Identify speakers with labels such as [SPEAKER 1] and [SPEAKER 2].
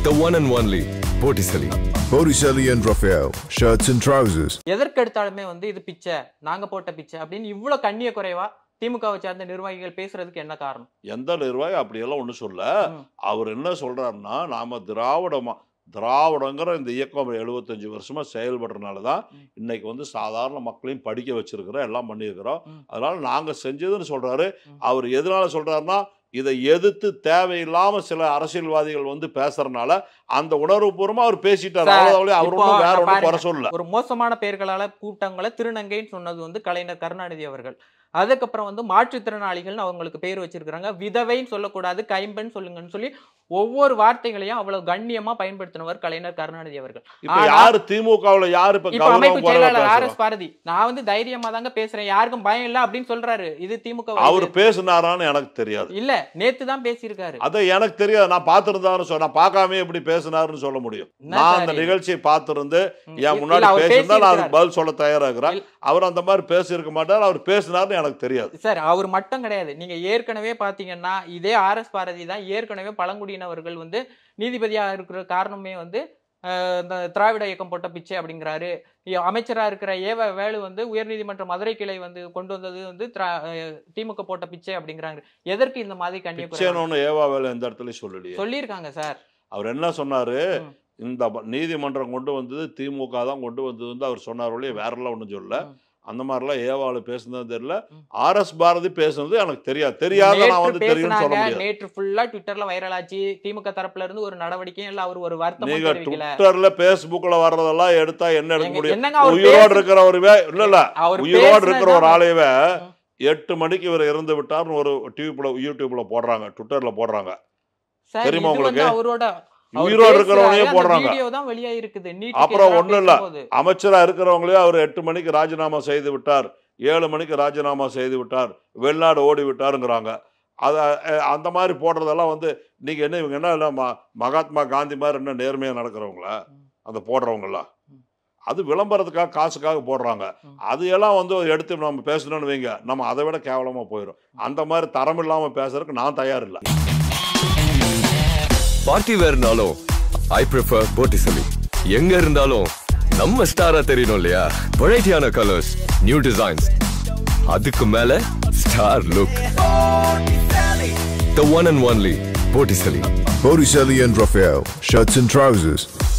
[SPEAKER 1] The one and only Botticelli.
[SPEAKER 2] Botticelli and Raphael, shirts and trousers.
[SPEAKER 3] எதற்கெடுத்தாலுமே வந்து இது பிச்சை நாங்க போட்ட பிச்சை அப்படின்னு இவ்வளவு கண்ணிய குறைவா திமுகவை சார்ந்த நிர்வாகிகள் பேசுறதுக்கு என்ன காரணம்
[SPEAKER 4] எந்த நிர்வாகி அப்படியெல்லாம் ஒன்றும் சொல்ல
[SPEAKER 3] ம்.
[SPEAKER 4] அவர் என்ன சொல்றாருன்னா நாம திராவிடமா திராவிடங்கிற இந்த இயக்கம் எழுபத்தஞ்சு வருஷமா செயல்படுறதுனால தான்
[SPEAKER 3] ம்.
[SPEAKER 4] இன்னைக்கு வந்து சாதாரண மக்களையும் படிக்க வச்சிருக்கிறோம் எல்லாம் பண்ணியிருக்கிறோம்
[SPEAKER 3] ம்.
[SPEAKER 4] அதனால நாங்க செஞ்சதுன்னு சொல்றாரு
[SPEAKER 3] ம்.
[SPEAKER 4] அவர் எதனால சொல்றாருன்னா இதை எதிர்த்து தேவையில்லாம சில அரசியல்வாதிகள் வந்து பேசுறதுனால அந்த உணர்வுபூர்வமா அவர் பேசிட்டார்
[SPEAKER 3] சார்,
[SPEAKER 4] அவ்வளவு அவர்
[SPEAKER 3] இப்போ
[SPEAKER 4] ஒன்றும் வேற
[SPEAKER 3] நான்
[SPEAKER 4] ஒன்றும்
[SPEAKER 3] பாருங்க.
[SPEAKER 4] குறை சொல்லல
[SPEAKER 3] ஒரு மோசமான பெயர்களால கூட்டங்களை திருநங்கைன்னு சொன்னது வந்து கலைஞர் கருணாநிதி அவர்கள் அதுக்கப்புறம் வந்து மாற்றுத்திறனாளிகள்னு அவங்களுக்கு பேர் வச்சிருக்கிறாங்க விதவைன்னு சொல்லக்கூடாது கைம்பெண் சொல்லுங்கன்னு சொல்லி ஒவ்வொரு வார்த்தைகளையும் அவ்வளவு கண்ணியமா பயன்படுத்தினவர் கலைஞர் கருணாநிதி அவர்கள்
[SPEAKER 4] இப்ப
[SPEAKER 3] ஆனா-
[SPEAKER 4] யாரு திமுகவுல யாரு இப்ப
[SPEAKER 3] இப்ப அமைப்பு
[SPEAKER 4] கௌரவம் குறைவா
[SPEAKER 3] செயலாளர் ஆர்
[SPEAKER 4] பேசுறா?
[SPEAKER 3] எஸ் பாரதி நான் வந்து தைரியமா தாங்க பேசுறேன் யாருக்கும் பயம் இல்ல அப்படின்னு சொல்றாரு இது திமுக
[SPEAKER 4] அவர் பேசினாரான்னு எனக்கு தெரியாது
[SPEAKER 3] இல்ல நேத்து தான் பேசியிருக்காரு
[SPEAKER 4] அதை எனக்கு தெரியாது நான் பார்த்திருந்தாருன்னு சொல்ல நான் பார்க்காம எப்படி பேசினாருன்னு சொல்ல முடியும்
[SPEAKER 3] என்ன
[SPEAKER 4] நான்
[SPEAKER 3] சார்
[SPEAKER 4] அந்த
[SPEAKER 3] இது?
[SPEAKER 4] நிகழ்ச்சியை பார்த்திருந்து
[SPEAKER 3] ம்,
[SPEAKER 4] என்
[SPEAKER 3] இல்ல,
[SPEAKER 4] முன்னாடி
[SPEAKER 3] அவர்
[SPEAKER 4] பேசியிருந்தா நான் அதுக்கு
[SPEAKER 3] பேசியிருக்கிறார்.
[SPEAKER 4] பதில் சொல்ல தயாராகிறேன்
[SPEAKER 3] இல்ல.
[SPEAKER 4] அவர் அந்த மாதிரி பேசியிருக்க மாட்டார் அவர் பேசினார்னு எனக்கு தெரியாது
[SPEAKER 3] சார் அவர் மட்டும் கிடையாது நீங்க ஏற்கனவே பாத்தீங்கன்னா இதே ஆர் எஸ் பாரதி தான் ஏற்கனவே பழங்குடியினவர்கள் வந்து நீதிபதியா இருக்கிற காரணமே வந்து அஹ், இந்த திராவிட இயக்கம் போட்ட பிச்சை அப்படிங்கிறாரு இ- அமைச்சரா இருக்கிற ஏவ வேலு வந்து உயர்நீதிமன்ற மதுரை கிளை வந்து கொண்டு வந்தது வந்து திரா- அஹ், திமுக போட்ட பிச்சை அப்படிங்கிறாங்க எதற்கு இந்த மாதிரி கண்ணிய
[SPEAKER 4] பிச்சைன்னு ஏவா வேலை எந்த இடத்துலயும் சொல்லலையே
[SPEAKER 3] சொல்லியிருக்காங்க சார்
[SPEAKER 4] அவர் என்ன சொன்னாரு
[SPEAKER 3] ம்.
[SPEAKER 4] இந்த ப- நீதிமன்றம் கொண்டு வந்தது திமுக தான் கொண்டு வந்தது வந்து அவர் சொன்னார் ஒழிய வேறெல்லாம் ஒன்றும் சொல்லல
[SPEAKER 3] ம்.
[SPEAKER 4] அந்த மாதிரிலாம் ஏவாளு பேசுனது தெரியல
[SPEAKER 3] ம்.
[SPEAKER 4] ஆர் எஸ் பாரதி பேசுனது எனக்கு தெரியாது தெரியாத நான்
[SPEAKER 3] நேற்று
[SPEAKER 4] வந்து தெரியும்னு சொல்ல
[SPEAKER 3] பேசுனாங்க
[SPEAKER 4] முடியாது
[SPEAKER 3] நேற்று ஃபுல்லா ட்விட்டர்ல வைரல் ஆச்சு திமுக தரப்புல இருந்து ஒரு நடவடிக்கையும் இல்ல அவர் ஒரு வருத்தமும்
[SPEAKER 4] நீங்க
[SPEAKER 3] தெரிவிக்கல
[SPEAKER 4] ட்விட்டர்ல பேஸ்புக்ல வர்றதெல்லாம் எடுத்தா என்ன எடுக்க
[SPEAKER 3] எங்க-
[SPEAKER 4] முடியும்
[SPEAKER 3] என்னங்க அவர்
[SPEAKER 4] உயிரோடு
[SPEAKER 3] பேசு-
[SPEAKER 4] இருக்கிற ஒரு வே- இல்ல இல்ல
[SPEAKER 3] அவர்
[SPEAKER 4] உயிரோடு இருக்கிற ஒரு
[SPEAKER 3] பேசுனதுதான்
[SPEAKER 4] ஆளையவே
[SPEAKER 3] ம்.
[SPEAKER 4] எட்டு மணிக்கு இவர் இறந்து விட்டார்னு ஒரு டியூப்ல யூடியூப்ல போடுறாங்க ட்விட்டர்ல போடுறாங்க
[SPEAKER 3] சார்,
[SPEAKER 4] தெரியுமா
[SPEAKER 3] இது வந்து
[SPEAKER 4] உங்களுக்கு?
[SPEAKER 3] அவரோட அவர்
[SPEAKER 4] உயிரோடு இருக்கிறவனையே
[SPEAKER 3] பேசுறாரு, அந்த
[SPEAKER 4] போடுறாங்க
[SPEAKER 3] வீடியோ தான் வெளியா இருக்குது நீட்டுக்கு
[SPEAKER 4] அப்புறம்
[SPEAKER 3] எதிரா
[SPEAKER 4] ஒண்ணும் இல்ல.
[SPEAKER 3] பேசும்போது.
[SPEAKER 4] அமைச்சரா இருக்கிறவங்களே அவர் எட்டு மணிக்கு ராஜினாமா செய்து விட்டார் ஏழு மணிக்கு ராஜினாமா செய்து விட்டார் வெளிநாடு ஓடி விட்டாருங்கிறாங்க அத அஹ், அந்த மாதிரி போடுறதெல்லாம் வந்து நீங்க என்ன இவங்க என்ன இல்ல ம- மகாத்மா காந்தி மாதிரி என்ன நேர்மையா நடக்கிறவங்களா
[SPEAKER 3] ம்.
[SPEAKER 4] அந்த போடுறவங்களா
[SPEAKER 3] ம்.
[SPEAKER 4] அது விளம்பரத்துக்காக காசுக்காக போடுறாங்க
[SPEAKER 3] ம்.
[SPEAKER 4] அது எல்லாம் வந்து எடுத்து நம்ம பேசணும்னு வைங்க நம்ம அதை விட கேவலமா போயிடும் அந்த மாதிரி தரம் இல்லாம பேசுறதுக்கு நான் தயார் இல்லை
[SPEAKER 1] பார்ட்டி வேர்னாலும் ஐ ப்ரிஃபர் Botticelli. எங்க இருந்தாலும் நம்ம ஸ்டாரா தெரியணும் இல்லையா வெரைட்டியான கலர்ஸ் நியூ டிசைன்ஸ் அதுக்கு மேல star look The one and only Botticelli.
[SPEAKER 2] Botticelli and Raphael, shirts and trousers.